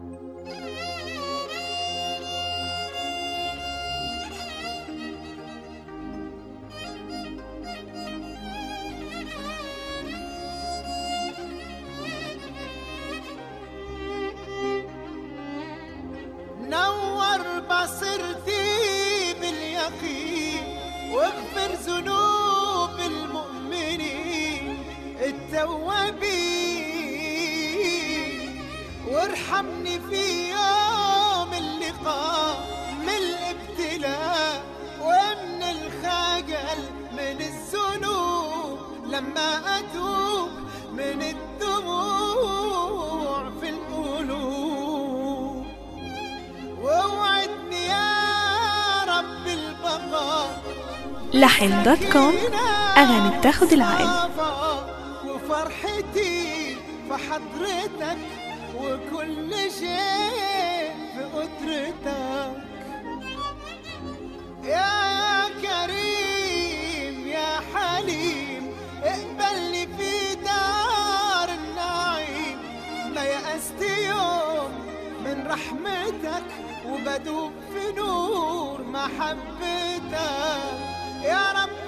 نور بصيرتي باليقين واغفر ذنوب المؤمنين التوابين وارحمني في يوم اللقاء من الابتلاء ومن الخجل من الذنوب لما اتوب من الدموع في القلوب ووعدني يا رب البقاء لحن دوت كوم أغاني بتاخد العقل العقل وفرحتي في حضرتك وكل شيء في قدرتك يا كريم يا حليم اقبلني في دار النعيم ما يأست يوم من رحمتك وبدوب في نور محبتك يا رب